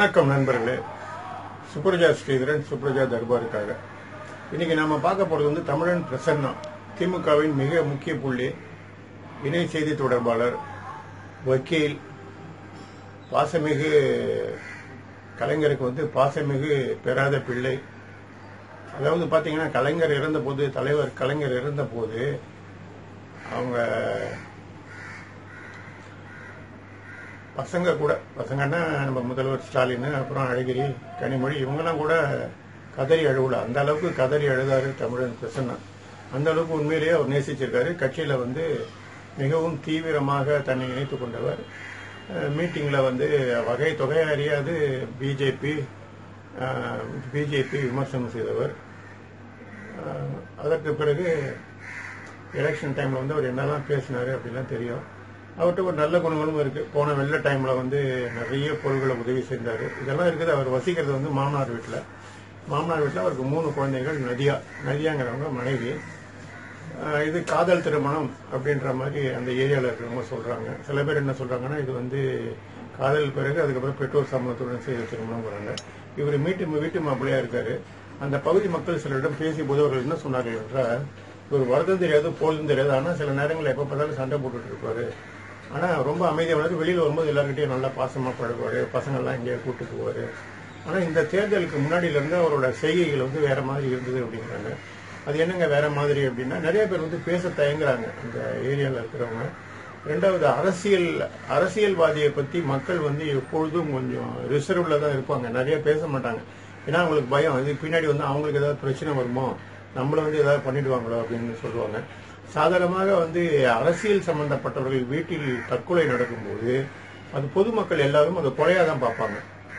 வணக்கம் நண்பர்களே சுப்ரஜா ஸ்ரீதரன் சுப்ரஜா தர்பாருக்காக இன்னைக்கு நாம பார்க்க போறது வந்து தமிழன் பிரசன்னா திமுகவின் மிக முக்கிய புள்ளி இணை செய்தி தொடர்பாளர் வக்கீல் பாசமிகு கலைஞருக்கு வந்து பாசமிகு பெறாத பிள்ளை அதாவது பாத்தீங்கன்னா கலைஞர் இறந்த போது தலைவர் கலைஞர் இறந்த போது அவங்க பசங்க கூட பசங்கன்னா நம்ம முதல்வர் ஸ்டாலின் அப்புறம் அழகிரி கனிமொழி இவங்கெல்லாம் கூட கதறி அழுவல அந்த அளவுக்கு கதறி அழுதாரு தமிழன் பிரசன்னா அந்த அளவுக்கு உண்மையிலேயே அவர் நேசிச்சிருக்காரு கட்சியில வந்து மிகவும் தீவிரமாக தன்னை இணைத்துக் கொண்டவர் மீட்டிங்ல வந்து வகை தொகை அறியாது பிஜேபி பிஜேபி விமர்சனம் செய்தவர் அஹ், அதற்கு பிறகு எலெக்ஷன் டைம்ல வந்து அவர் என்னெல்லாம் பேசினாரு அப்படிலாம் தெரியும் அவர்கிட்ட ஒரு நல்ல குணங்களும் இருக்கு போன வெள்ள டைம்ல வந்து நிறைய பொருள்களை உதவி செஞ்சாரு இதெல்லாம் இருக்குது அவர் வசிக்கிறது வந்து மாமனார் வீட்டுல மாமனார் வீட்டுல அவருக்கு மூணு குழந்தைகள் நதியா நதியாங்கிறவங்க மனைவி அஹ் இது காதல் திருமணம் அப்படின்ற மாதிரி அந்த ஏரியாவில் இருக்கிறவங்க சொல்றாங்க சில பேர் என்ன சொல்றாங்கன்னா இது வந்து காதல் பிறகு அதுக்கப்புறம் பெற்றோர் சம்மதத்துடன் செய்த திருமணம்ங்கிறாங்க இவர் வீட்டு வீட்டு மாப்பிள்ளையா இருக்காரு அந்த பகுதி மக்கள் சிலரிடம் பேசிய போது அவர்கள் என்ன சொன்னார்கள் என்றால் இவர் வரதும் தெரியாது போதும் தெரியாது ஆனால் சில நேரங்களில் எப்போ பார்த்தாலும் சண்டை போட்டுட்டு இருப்பாரு ஆனா ரொம்ப அமைதியானது வெளியில வரும்போது எல்லாருக்கிட்டையும் நல்லா பாசமா பழகுவாரு பசங்கள்லாம் இங்கே கூட்டு போவாரு ஆனா இந்த தேர்தலுக்கு முன்னாடியில இருந்து அவரோட செய்கைகள் வந்து வேற மாதிரி இருந்தது அப்படிங்கிறாங்க அது என்னங்க வேற மாதிரி அப்படின்னா நிறைய பேர் வந்து பேச தயங்குறாங்க அந்த ஏரியால இருக்கிறவங்க ரெண்டாவது அரசியல் அரசியல்வாதியை பத்தி மக்கள் வந்து எப்பொழுதும் கொஞ்சம் ரிசர்வ்ல தான் இருப்பாங்க நிறைய பேச மாட்டாங்க ஏன்னா அவங்களுக்கு பயம் இதுக்கு பின்னாடி வந்து அவங்களுக்கு ஏதாவது பிரச்சனை வருமோ நம்மள வந்து ஏதாவது பண்ணிடுவாங்களோ அப்படின்னு சொல்லுவாங்க சாதாரணமாக வந்து அரசியல் சம்பந்தப்பட்டவர்கள் வீட்டில் தற்கொலை நடக்கும்போது அது பொதுமக்கள் எல்லாரும் அதை கொலையா தான் பார்ப்பாங்க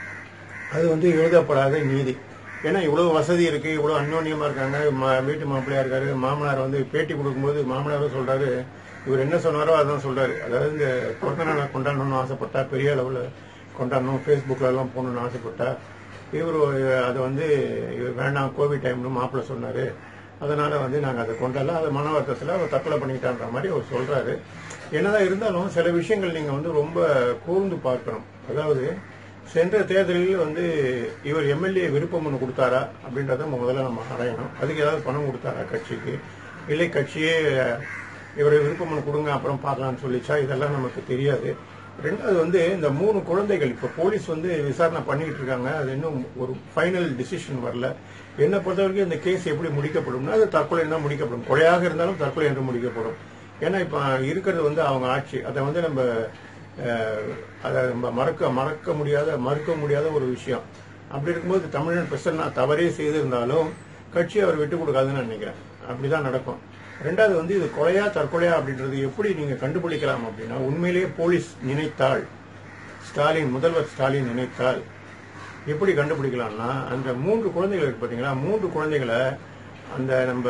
அது வந்து எழுதப்படாத நீதி ஏன்னா இவ்வளவு வசதி இருக்கு இவ்வளவு அந்யோன்யமா இருக்காங்க ம- வீட்டு மாப்பிள்ளையா இருக்காரு மாமனார் வந்து பேட்டி கொடுக்கும்போது மாமனாரும் சொல்றாரு இவர் என்ன சொன்னாரோ அதான் சொல்றாரு அதாவது இந்த பிறந்த நாளை கொண்டாடணும்னு ஆசைப்பட்டா பெரிய அளவுல கொண்டாடணும் ஃபேஸ்புக்ல எல்லாம் போகணும்னு ஆசைப்பட்டா இவர் அதை வந்து இவர் வேண்டாம் கோவிட் டைம்னு மாப்பிள்ளை சொன்னாரு அதனால வந்து நாங்க அதை கொண்டாடல அதை மன வருத்தத்துல அவர் தற்கொலை பண்ணிக்கிட்டான்ற மாதிரி அவர் சொல்றாரு என்னதான் இருந்தாலும் சில விஷயங்கள் நீங்க வந்து ரொம்ப கூர்ந்து பார்க்கணும் அதாவது சென்ற தேர்தலில் வந்து இவர் எம்எல்ஏ விருப்பம் ஒன்று கொடுத்தாரா அப்படின்றத நம்ம முதல்ல நம்ம ஆராயணும் அதுக்கு ஏதாவது பணம் கொடுத்தாரா கட்சிக்கு இல்லை கட்சியே இவரை விருப்பம் ஒன்று கொடுங்க அப்புறம் பார்க்கலாம்னு சொல்லிச்சா இதெல்லாம் நமக்கு தெரியாது ரெண்டாவது வந்து இந்த மூணு குழந்தைகள் இப்ப போலீஸ் வந்து விசாரணை பண்ணிட்டு இருக்காங்க அது இன்னும் ஒரு ஃபைனல் டிசிஷன் வரல என்னை பொறுத்த வரைக்கும் இந்த கேஸ் எப்படி முடிக்கப்படும்னா அது தற்கொலை தான் முடிக்கப்படும் கொலையாக இருந்தாலும் தற்கொலை என்று முடிக்கப்படும் ஏன்னா இப்ப இருக்கிறது வந்து அவங்க ஆட்சி அதை வந்து நம்ம அஹ், அதை நம்ம மறக்க மறக்க முடியாத மறுக்க முடியாத ஒரு விஷயம் அப்படி இருக்கும்போது தமிழன் பிரசன்னா தவறே செய்திருந்தாலும் கட்சி அவர் விட்டு கொடுக்காதுன்னு நான் நினைக்கிறேன் அப்படிதான் நடக்கும் ரெண்டாவது வந்து இது கொலையா தற்கொலையா அப்படின்றது எப்படி நீங்க கண்டுபிடிக்கலாம் அப்படின்னா உண்மையிலேயே போலீஸ் நினைத்தால் ஸ்டாலின் முதல்வர் ஸ்டாலின் நினைத்தால் எப்படி கண்டுபிடிக்கலாம்னா அந்த மூன்று குழந்தைகள் இருக்கு பாத்தீங்களா மூன்று குழந்தைகளை அந்த நம்ம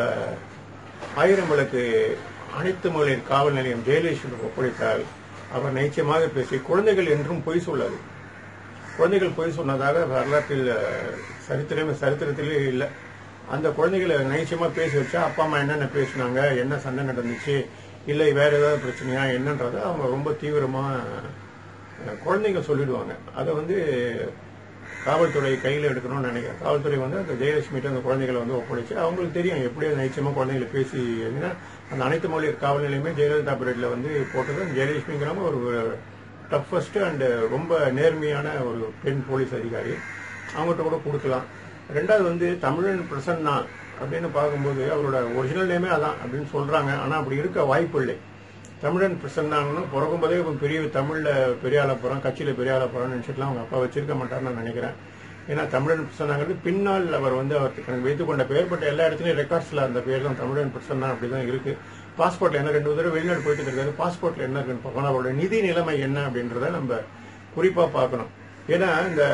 ஆயிரம் விளக்கு அனைத்து மகளிர் காவல் நிலையம் ஜெயலலிதா ஒப்படைத்தால் அவர் நிச்சயமாக பேசி குழந்தைகள் என்றும் பொய் சொல்லாது குழந்தைகள் பொய் சொன்னதாக வரலாற்றில் அஹ், சரித்திரமே சரித்திரத்திலே இல்லை அந்த குழந்தைகளை நிச்சயமா பேசி வச்சா அப்பா அம்மா என்னென்ன பேசினாங்க என்ன சண்டை நடந்துச்சு இல்லை வேற ஏதாவது பிரச்சனையா என்னன்றத அவங்க ரொம்ப தீவிரமா அஹ், குழந்தைங்க சொல்லிடுவாங்க அதை வந்து காவல்துறை கையில் எடுக்கணும்னு நினைக்கிறேன் காவல்துறை வந்து அந்த ஜெயலட்சுமிட்ட அந்த குழந்தைகளை வந்து ஒப்படைச்சு அவங்களுக்கு தெரியும் எப்படி நிச்சயமா குழந்தைகளை பேசி ஏன்னா அந்த அனைத்து மொழியர் காவல் நிலையமே ஜெயலலிதா பீரியட்ல வந்து போட்டது அந்த ஜெயலட்சுமிங்கிறவங்க ஒரு டஃபஸ்ட் அண்ட் ரொம்ப நேர்மையான ஒரு பெண் போலீஸ் அதிகாரி அவங்ககிட்ட கூட கொடுக்கலாம் ரெண்டாவது வந்து தமிழன் பிரசன்னா அப்படின்னு பார்க்கும்போது அவரோட ஒரிஜினல் நேமே அதான் அப்படின்னு சொல்றாங்க ஆனா அப்படி இருக்க வாய்ப்பு இல்லை தமிழன் பிரசன்னாங்கன்னு பிறக்கும்போதே இவன் பெரிய தமிழ்ல பெரிய ஆள போறான் கட்சியில பெரிய ஆள போறான்னு நினைச்சிட்டுலாம் அவங்க அப்பா வச்சிருக்க மாட்டார்னு நான் நினைக்கிறேன் ஏன்னா தமிழன் பிரசன்னாங்கிறது பின்னால் அவர் வந்து அவர் தனக்கு வைத்துக் கொண்ட பெயர் பட்ட எல்லா இடத்துலயும் ரெக்கார்ட்ஸ்ல அந்த பேர் தான் தமிழன் பிரசன்னா அப்படிதான் இருக்கு பாஸ்போர்ட்ல என்ன ரெண்டு தடவை வெளிநாடு போயிட்டு இருக்காரு பாஸ்போர்ட்ல என்ன இருக்குன்னு பார்க்கணும் அவரோட நிதி நிலைமை என்ன அப்படின்றத நம்ம குறிப்பா பார்க்கணும் ஏன்னா இந்த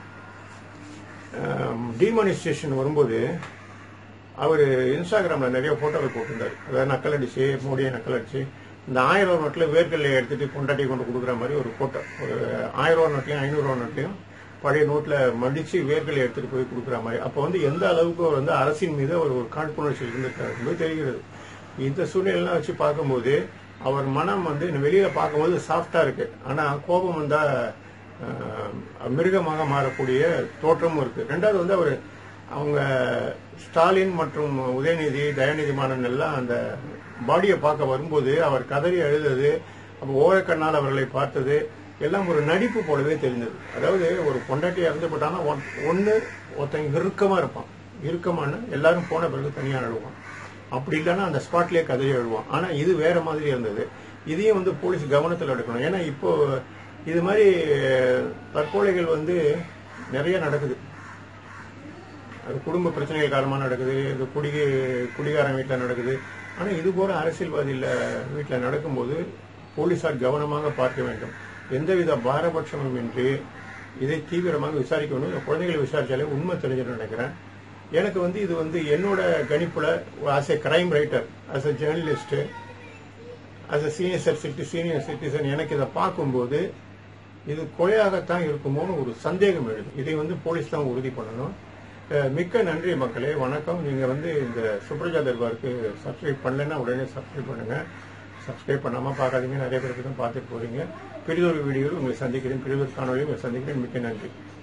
டிமானிஸ்ட்ரேஷன் வரும்போது அவர் இன்ஸ்டாகிராம்ல நிறைய போட்டோகள் போட்டிருந்தாரு அதாவது நக்கல் அடிச்சு மோடியை நக்கல் அடிச்சு இந்த ஆயிரம் ரூபா நோட்டில் வேர்க்கல்லை எடுத்துட்டு பொண்டாட்டி கொண்டு கொடுக்குற மாதிரி ஒரு போட்டோ ஒரு ஆயிரம் ரூபா நோட்லையும் ஐநூறு ரூபா நோட்லையும் பழைய நோட்ல மடிச்சு வேர்க்கல்லை எடுத்துட்டு போய் கொடுக்குற மாதிரி அப்போ வந்து எந்த அளவுக்கு அவர் வந்து அரசின் மீது அவர் ஒரு காழ்ப்புணர்ச்சி இருந்திருக்காரு என்பது தெரிகிறது இந்த சூழ்நிலையெல்லாம் வச்சு பார்க்கும்போது அவர் மனம் வந்து வெளியில பார்க்கும்போது சாஃப்டா இருக்கு ஆனா கோபம் வந்தா அஹ், மிருகமாக மாறக்கூடிய தோற்றமும் இருக்கு ரெண்டாவது வந்து அவர் அவங்க ஸ்டாலின் மற்றும் உதயநிதி தயாநிதி மாறன் எல்லாம் அந்த பாடியை பார்க்க வரும்போது அவர் கதறி அழுதது அப்போ ஓரக்கண்ணால் அவர்களை பார்த்தது எல்லாம் ஒரு நடிப்பு போலவே தெரிந்தது அதாவது ஒரு பொண்டாட்டி இறந்து போட்டான்னா ஒன்று ஒருத்தன் இறுக்கமா இருப்பான் இறுக்கமான எல்லாரும் போன பிறகு தனியாக அழுவான் அப்படி இல்லைன்னா அந்த ஸ்பாட்லயே கதறி அழுவான் ஆனா இது வேற மாதிரி இருந்தது இதையும் வந்து போலீஸ் கவனத்தில் எடுக்கணும் ஏன்னா இப்போ இது மாதிரி தற்கொலைகள் வந்து நிறைய நடக்குது அது குடும்ப பிரச்சனைகள் காரணமாக நடக்குது இது குடி குடிகாரன் வீட்டில் நடக்குது ஆனால் இது போல அரசியல்வாதியில் வீட்டில் நடக்கும்போது போலீசார் கவனமாக பார்க்க வேண்டும் எந்தவித பாரபட்சமும் இன்றி இதை தீவிரமாக விசாரிக்க வேண்டும் இந்த குழந்தைகளை விசாரிச்சாலே உண்மை தெரிஞ்சுன்னு நினைக்கிறேன் எனக்கு வந்து இது வந்து என்னோட கணிப்புல as a crime writer as a journalist as a senior city senior citizen எனக்கு இதை பார்க்கும்போது இது கொலையாகத்தான் இருக்குமோன்னு ஒரு சந்தேகம் எழுது இதை வந்து போலீஸ் தான் உறுதி பண்ணணும் அஹ் மிக்க நன்றி மக்களே வணக்கம் நீங்க வந்து இந்த சுப்ரஜா தர்பாருக்கு சப்ஸ்கிரைப் பண்ணலைன்னா உடனே சப்ஸ்கிரைப் பண்ணுங்க சப்ஸ்கிரைப் பண்ணாம பார்க்காதீங்க நிறைய பேருக்கு தான் பார்த்துட்டு போறீங்க பெரிதொரு வீடியோவில் உங்களை சந்திக்கிறேன் பெரிதொரு காணொலியில் உங்களை சந்திக்கிறேன் மிக்க நன்றி